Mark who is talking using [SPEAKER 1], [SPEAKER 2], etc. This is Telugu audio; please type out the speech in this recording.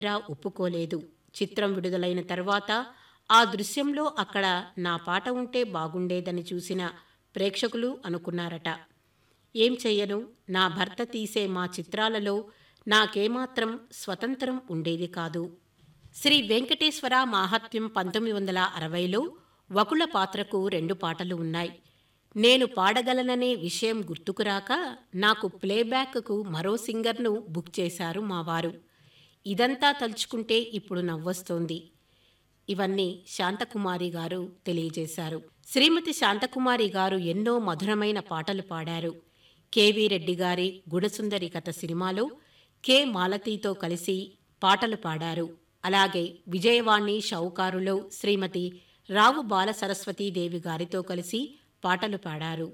[SPEAKER 1] రా ఒప్పుకోలేదు చిత్రం విడుదలైన తర్వాత ఆ దృశ్యంలో అక్కడ నా పాట ఉంటే బాగుండేదని చూసిన ప్రేక్షకులు అనుకున్నారట ఏం చెయ్యను నా భర్త తీసే మా చిత్రాలలో నాకేమాత్రం స్వతంత్రం ఉండేది కాదు శ్రీ వెంకటేశ్వర మాహాత్మ్యం పంతొమ్మిది వందల అరవైలో వకుల పాత్రకు రెండు పాటలు ఉన్నాయి నేను పాడగలననే విషయం గుర్తుకురాక నాకు ప్లేబ్యాక్కు మరో సింగర్ను బుక్ చేశారు మా వారు ఇదంతా తలుచుకుంటే ఇప్పుడు నవ్వొస్తోంది ఇవన్నీ శాంతకుమారి గారు తెలియజేశారు శ్రీమతి శాంతకుమారి గారు ఎన్నో మధురమైన పాటలు పాడారు కెవి రెడ్డి గారి గుణసుందరి కథ సినిమాలో కె మాలతీతో కలిసి పాటలు పాడారు అలాగే విజయవాణి షౌకారులో శ్రీమతి రావు బాల సరస్వతీదేవి గారితో కలిసి పాటలు పాడారు